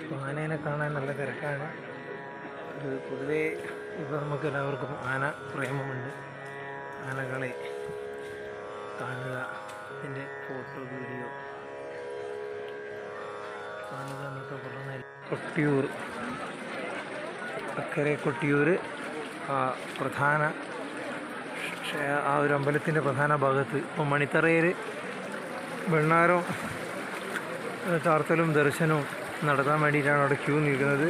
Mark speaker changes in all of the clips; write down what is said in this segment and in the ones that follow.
Speaker 1: അപ്പോൾ ആനേനെ കാണാൻ നല്ല തിരക്കാണ് ഇത് പൊതുവേ ഇപ്പോൾ നമുക്ക് എല്ലാവർക്കും ആന പ്രേമമുണ്ട് ആനകളെ കാണുക അതിൻ്റെ ഫോട്ടോ വീഡിയോ കാണുക എന്നൊക്കെ പറഞ്ഞാൽ കൊട്ടിയൂർ അക്കരെ കൊട്ടിയൂർ ആ പ്രധാന ക്ഷേ- ആ ഒരു അമ്പലത്തിൻ്റെ പ്രധാന ഭാഗത്ത് ഇപ്പോൾ മണിത്തറയിൽ വെണ്ണാരം ഏഹ്, ചാർത്തലും ദർശനവും നടത്താൻ വേണ്ടിയിട്ടാണ് അവിടെ ക്യൂ നിൽക്കുന്നത്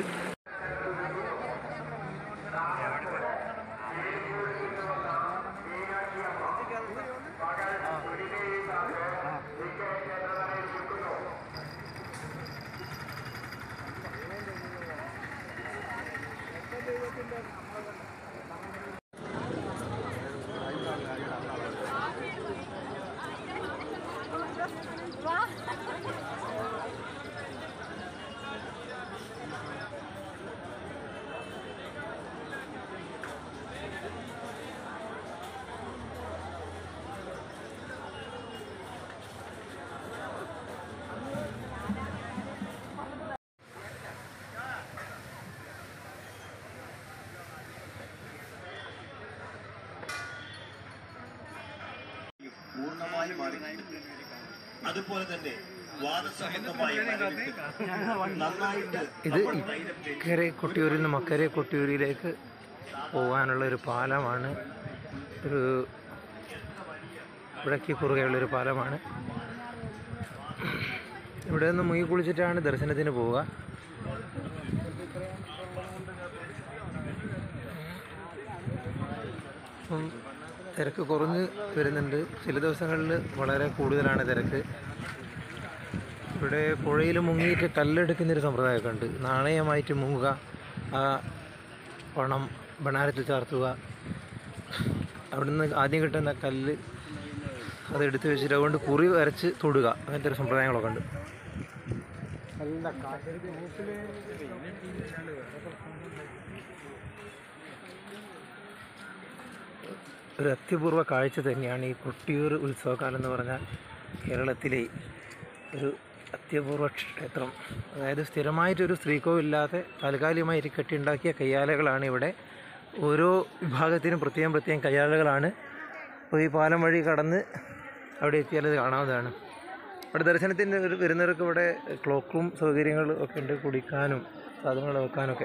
Speaker 2: പൂർണ്ണമായി മാറി അതുപോലെ തന്നെ വാദസംബന്ധമായ മരുന്നുകൾ നന്നായിട്ട്
Speaker 1: ഇത് ഇക്കരെ കൊട്ടിയൂരിൽ നിന്ന് മക്കരെ കൊട്ടിയൂരിലേക്ക് പോകാനുള്ള ഒരു പാലമാണ് ഒരു ഇവിടേക്ക് കുറുകെയുള്ളൊരു പാലമാണ് ഇവിടെ നിന്ന് മുങ്ങി കുളിച്ചിട്ടാണ് ദർശനത്തിന് പോവുക ഇപ്പം തിരക്ക് കുറഞ്ഞ് വരുന്നുണ്ട് ചില ദിവസങ്ങളിൽ വളരെ കൂടുതലാണ് തിരക്ക് ഇവിടെ പുഴയിൽ മുങ്ങിയിട്ട് കല്ലെടുക്കുന്നൊരു സമ്പ്രദായമൊക്കെ ഉണ്ട് നാണയമായിട്ട് മുങ്ങുക ആ പണം ബണാരത്തിൽ ചാർത്തുക അവിടുന്ന് ആദ്യം കിട്ടുന്ന കല്ല് അത് എടുത്ത് വെച്ചിട്ട് അതുകൊണ്ട് കുറി വരച്ച് തൊടുക അങ്ങനത്തെ ഒരു സമ്പ്രദായങ്ങളൊക്കെ ഉണ്ട് ഒരു അത്യപൂർവ കാഴ്ച തന്നെയാണ് ഈ കൊട്ടിയൂർ ഉത്സവകാലം എന്ന് പറഞ്ഞാൽ കേരളത്തിലെ ഒരു അത്യപൂർവ ക്ഷേത്രം അതായത് സ്ഥിരമായിട്ടൊരു സ്ത്രീകോവില്ലാതെ താൽക്കാലികമായിട്ട് കെട്ടിയുണ്ടാക്കിയ കയ്യാലകളാണ് ഇവിടെ ഓരോ വിഭാഗത്തിനും പ്രത്യേകം പ്രത്യേകം കയ്യാലകളാണ് അപ്പോൾ ഈ പാലം വഴി കടന്ന് അവിടെ എത്തിയാൽ ഇത് കാണാവുന്നതാണ് ഇവിടെ ദർശനത്തിന് ഒരു വരുന്നവർക്ക് ഇവിടെ ക്ലോക്ക് റൂം സൗകര്യങ്ങൾ ഒക്കെ ഉണ്ട് കുടിക്കാനും സാധനങ്ങൾ വെക്കാനൊക്കെ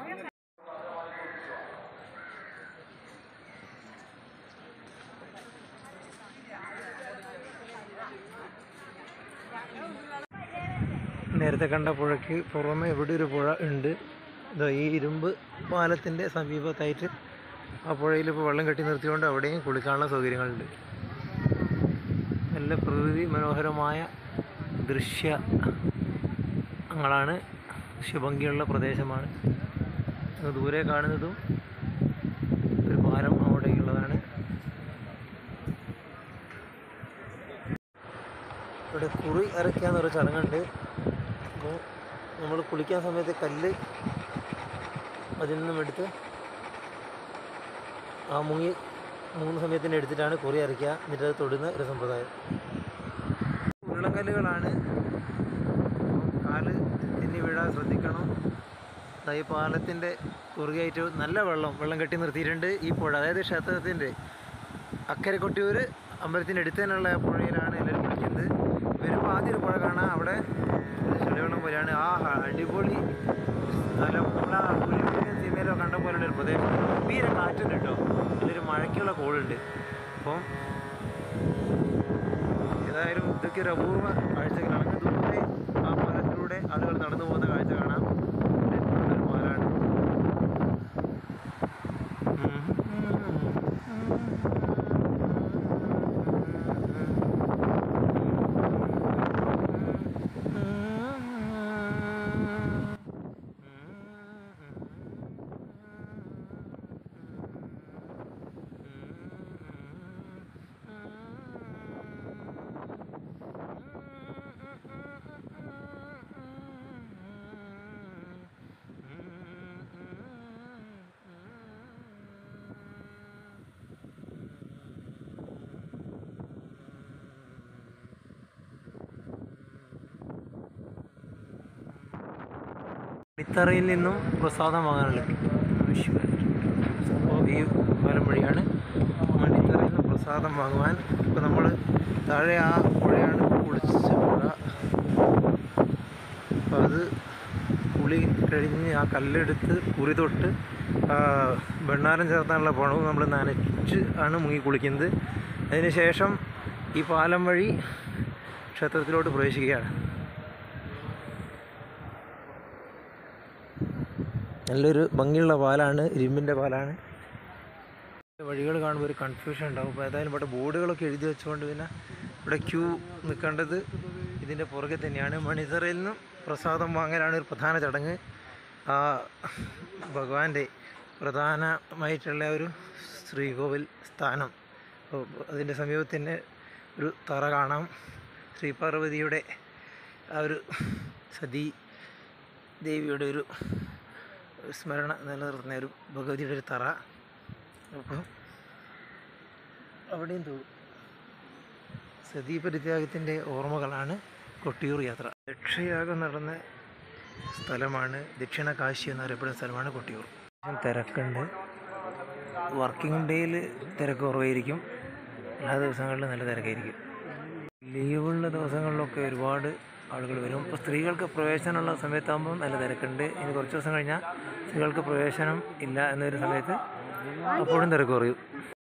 Speaker 1: നേരത്തെ കണ്ട പുഴയ്ക്ക് പുറമെ ഇവിടെ ഒരു പുഴ ഉണ്ട് ഇതാ ഈ ഇരുമ്പ് പാലത്തിൻ്റെ സമീപത്തായിട്ട് ആ പുഴയിൽ ഇപ്പോൾ വെള്ളം കെട്ടി നിർത്തിക്കൊണ്ട് അവിടെയും കുളിക്കാനുള്ള സൗകര്യങ്ങളുണ്ട് നല്ല പ്രകൃതി മനോഹരമായ ദൃശ്യങ്ങളാണ് ദൃശ്യഭംഗിയുള്ള പ്രദേശമാണ് അങ്ങ് ദൂരെ കാണുന്നതും ഒരു പാലം അവിടേക്കുള്ളതാണ് ഇവിടെ കുറി അരയ്ക്കുക എന്നൊരു ചടങ്ങുണ്ട് അപ്പോൾ നമ്മൾ കുളിക്കാൻ സമയത്ത് കല്ല് അതിൽ നിന്നും എടുത്ത് ആ മുങ്ങി മൂന്ന് സമയത്തിന് എടുത്തിട്ടാണ് കുറി അരയ്ക്കുക എന്നിട്ട് അത് തൊടുന്ന ഒരു സമ്പ്രദായം ഉരുളക്കല്ലുകളാണ് കാല് തിന്നി വീഴാൻ ശ്രദ്ധിക്കണം ദാ ഈ പാലത്തിൻ്റെ കുറുകയായിട്ട് നല്ല വെള്ളം വെള്ളം കെട്ടി നിർത്തിയിട്ടുണ്ട് ഈ പുഴ അതായത് ക്ഷേത്രത്തിൻ്റെ അക്കരെ കൊട്ടിയൂർ അമ്പലത്തിൻ്റെ അടുത്ത് തന്നെയുള്ള ആ പുഴയിലാണ് എല്ലാവരും കുളിക്കുന്നത് വരുമ്പോൾ ആദ്യം ഒരു പുഴ കാണാം അവിടെ ഒരു ചെളിവെള്ളം പോലെയാണ് ആ അടിപൊളി സ്ഥലം നമ്മൾ ആ പുലിമുരുകൻ സിനിമയിലോ കണ്ട പോലുള്ള ഒരു പ്രദേശം ഗംഭീര കാറ്റുണ്ട് കേട്ടോ അതിലൊരു മഴയ്ക്കുള്ള കോളുണ്ട് അപ്പം ഏതായാലും ഇതൊക്കെ ഒരു അപൂർവ കാഴ്ചകളാണ് അങ്ങ് ദൂരെ ആ പാലത്തിലൂടെ ആളുകൾ നടന്നു പോകുന്ന കാഴ്ച കാണാം ഇത് നല്ലൊരു പാലാണ് ഇത്തറയിൽ നിന്നും പ്രസാദം വാങ്ങാനുള്ള അപ്പോൾ ഈ പാലം വഴിയാണ് മണിത്തറയിൽ നിന്ന് പ്രസാദം വാങ്ങുവാൻ ഇപ്പോൾ നമ്മൾ താഴെ ആ പുഴയാണ് കുളിച്ച പുഴ അപ്പോൾ അത് കുളി കഴിഞ്ഞ് ആ കല്ലെടുത്ത് കുറി തൊട്ട് ആ വെണ്ണാരം ചേർത്താനുള്ള പണവും നമ്മൾ നനച്ച് ആണ് മുങ്ങി കുളിക്കുന്നത് അതിനുശേഷം ഈ പാലം വഴി ക്ഷേത്രത്തിലോട്ട് പ്രവേശിക്കുകയാണ് നല്ലൊരു ഭംഗിയുള്ള പാലാണ് ഇരുമ്പിൻ്റെ പാലാണ് വഴികൾ കാണുമ്പോൾ ഒരു കൺഫ്യൂഷൻ ഉണ്ടാവും അപ്പോൾ ഏതായാലും ഇവിടെ ബോർഡുകളൊക്കെ എഴുതി വെച്ചുകൊണ്ട് പിന്നെ ഇവിടെ ക്യൂ നിൽക്കേണ്ടത് ഇതിൻ്റെ പുറകെ തന്നെയാണ് മണിതറയിൽ നിന്നും പ്രസാദം വാങ്ങലാണ് ഒരു പ്രധാന ചടങ്ങ് ആ ഭഗവാന്റെ പ്രധാനമായിട്ടുള്ള ഒരു ശ്രീകോവിൽ സ്ഥാനം അപ്പോൾ അതിൻ്റെ സമീപത്ത് തന്നെ ഒരു തറ കാണാം ശ്രീ പാർവതിയുടെ ആ ഒരു സതീ ദേവിയുടെ ഒരു സ്മരണ നിലനിർത്തുന്ന ഒരു ഭഗവതിയുടെ ഒരു തറ അപ്പോൾ അവിടെയും തോന്നും സതീ പരിത്യാഗത്തിൻ്റെ ഓർമ്മകളാണ് കൊട്ടിയൂർ യാത്ര ദക്ഷയാഗം നടന്ന സ്ഥലമാണ് ദക്ഷിണ കാശി എന്നറിയപ്പെടുന്ന സ്ഥലമാണ് കൊട്ടിയൂർ തിരക്കുണ്ട് വർക്കിംഗ് ഡേയിൽ തിരക്ക് കുറവായിരിക്കും എല്ലാ ദിവസങ്ങളിലും നല്ല തിരക്കായിരിക്കും ലീവുള്ള ദിവസങ്ങളിലൊക്കെ ഒരുപാട് ആളുകൾ വരും ഇപ്പോൾ സ്ത്രീകൾക്ക് പ്രവേശനമുള്ള സമയത്താകുമ്പോൾ നല്ല തിരക്കുണ്ട് ഇനി കുറച്ച് ദിവസം കഴിഞ്ഞാൽ സ്ത്രീകൾക്ക് പ്രവേശനം ഇല്ല എന്നൊരു സമയത്ത് അപ്പോഴും തിരക്ക് കുറയും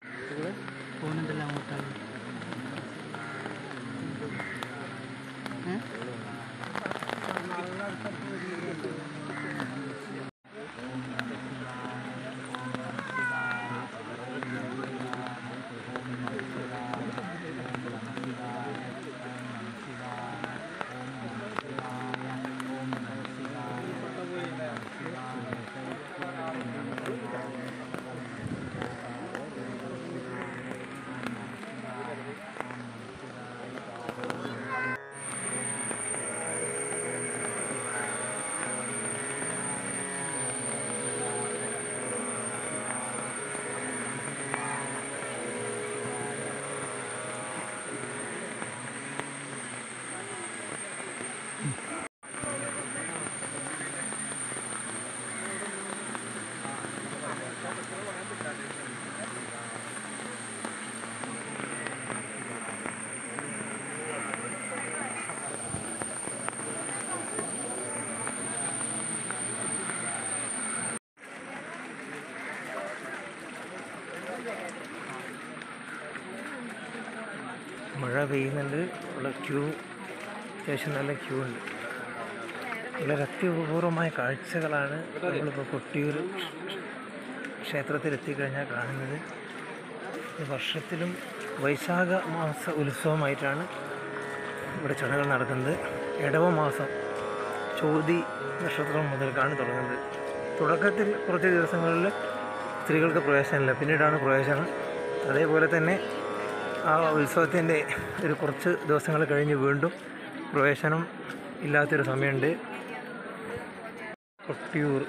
Speaker 1: മഴ പെയ്യുന്നുണ്ട് ഉള്ള ക്യൂ അത്യാവശ്യം നല്ല ക്യൂ ഉണ്ട് വളരെ അത്യപൂർവമായ കാഴ്ചകളാണ് നമ്മളിപ്പോൾ കൊട്ടിയൂർ ക്ഷേത്രത്തിൽ എത്തിക്കഴിഞ്ഞാൽ കാണുന്നത് ഈ വർഷത്തിലും വൈശാഖ മാസ ഉത്സവമായിട്ടാണ് ഇവിടെ ചടങ്ങുകൾ നടക്കുന്നത് ഇടവ മാസം ചോതി നക്ഷത്രം മുതൽക്കാണ് തുടങ്ങുന്നത് തുടക്കത്തിൽ കുറച്ച് ദിവസങ്ങളിൽ സ്ത്രീകൾക്ക് പ്രവേശനമില്ല പിന്നീടാണ് പ്രവേശനം അതേപോലെ തന്നെ ആ ഉത്സവത്തിൻ്റെ ഒരു കുറച്ച് ദിവസങ്ങൾ കഴിഞ്ഞ് വീണ്ടും പ്രവേശനം ഇല്ലാത്തൊരു സമയമുണ്ട് കൊട്ടിയൂർ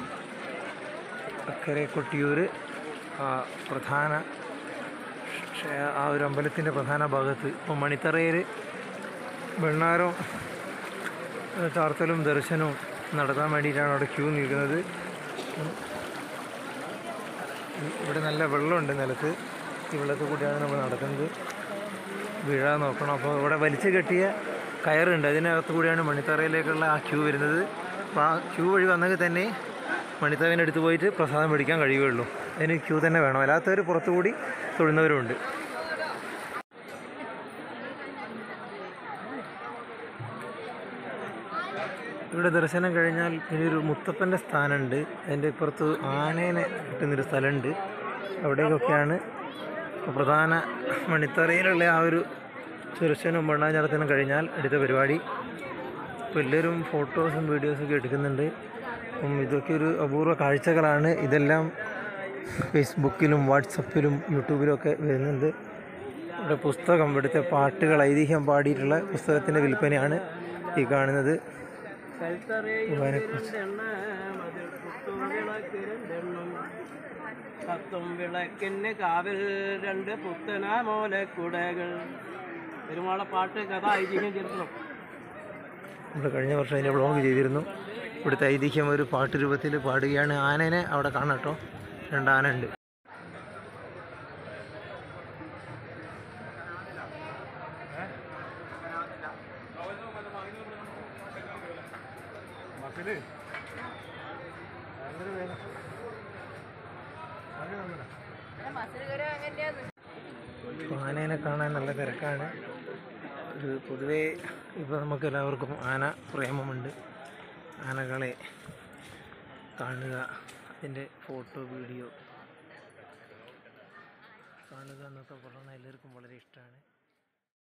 Speaker 1: അക്കരെ കൊട്ടിയൂർ ആ പ്രധാന ക്ഷേ- ആ ഒരു അമ്പലത്തിൻ്റെ പ്രധാന ഭാഗത്ത് ഇപ്പോൾ മണിത്തറയിൽ വെണ്ണാരം ഏഹ്, ചാർത്തലും ദർശനവും നടത്താൻ വേണ്ടിയിട്ടാണ് അവിടെ ക്യൂ നിൽക്കുന്നത് ഉം. ഇവിടെ നല്ല വെള്ളമുണ്ട് നിലത്ത് ഈ വെള്ളത്തിൽ കൂടിയാണ് നമ്മൾ നടക്കുന്നത് വീഴാൻ നോക്കണം അപ്പോൾ ഇവിടെ വലിച്ചു കെട്ടിയ കയറുണ്ട് അതിനകത്ത് കൂടിയാണ് മണിത്തറയിലേക്കുള്ള ആ ക്യൂ വരുന്നത് അപ്പോൾ ആ ക്യൂ വഴി വന്നെങ്കിൽ തന്നെ മണിത്തറേൻ്റെ അടുത്ത് പോയിട്ട് പ്രസാദം മേടിക്കാൻ കഴിയുകയുള്ളൂ അതിന് ക്യൂ തന്നെ വേണം അല്ലാത്തവർ പുറത്തുകൂടി തൊഴുന്നവരുമുണ്ട് ഇവിടെ ദർശനം കഴിഞ്ഞാൽ ഇനി ഒരു മുത്തപ്പൻ്റെ സ്ഥാനമുണ്ട് അതിൻ്റെ ഇപ്പുറത്ത് ആനേനെ കിട്ടുന്നൊരു സ്ഥലമുണ്ട് അവിടേക്കൊക്കെയാണ് പ്രധാന മണിത്തറയിലുള്ള ആ ഒരു ദർശനവും മണ്ണാചാരത്തിനും കഴിഞ്ഞാൽ അടുത്ത പരിപാടി ഇപ്പോൾ എല്ലാവരും ഫോട്ടോസും വീഡിയോസൊക്കെ എടുക്കുന്നുണ്ട് അപ്പം ഇതൊക്കെ ഒരു അപൂർവ കാഴ്ചകളാണ് ഇതെല്ലാം ഫേസ്ബുക്കിലും വാട്സപ്പിലും യൂട്യൂബിലും ഒക്കെ വരുന്നുണ്ട് ഇവിടെ പുസ്തകം ഇവിടുത്തെ പാട്ടുകൾ ഐതിഹ്യം പാടിയിട്ടുള്ള പുസ്തകത്തിൻ്റെ വിൽപ്പനയാണ് ഈ കാണുന്നത് ഭഗവാനെക്കുറിച്ച്
Speaker 3: കത്തും വിളക്കിന് കാവിൽ രണ്ട് പുത്തനാമോലക്കുടകൾ പെരുമാളെ പാട്ട് കഥ ഐതിഹ്യം ചരിത്രം
Speaker 1: നമ്മൾ കഴിഞ്ഞ വർഷം അതിൻ്റെ വ്ളോഗ് ചെയ്തിരുന്നു ഇവിടുത്തെ ഐതിഹ്യം ഒരു പാട്ട് രൂപത്തിൽ പാടുകയാണ് ആനേനെ അവിടെ കാണാം കേട്ടോ രണ്ട് ആന ഉണ്ട് ഇപ്പോൾ ആനേനെ കാണാൻ നല്ല തിരക്കാണ് ഒരു പൊതുവേ ഇപ്പോൾ നമുക്ക് എല്ലാവർക്കും ആന പ്രേമമുണ്ട് ആനകളെ കാണുക അതിൻ്റെ ഫോട്ടോ വീഡിയോ കാണുക എന്നൊക്കെ പറഞ്ഞാൽ എല്ലാവർക്കും വളരെ ഇഷ്ടമാണ്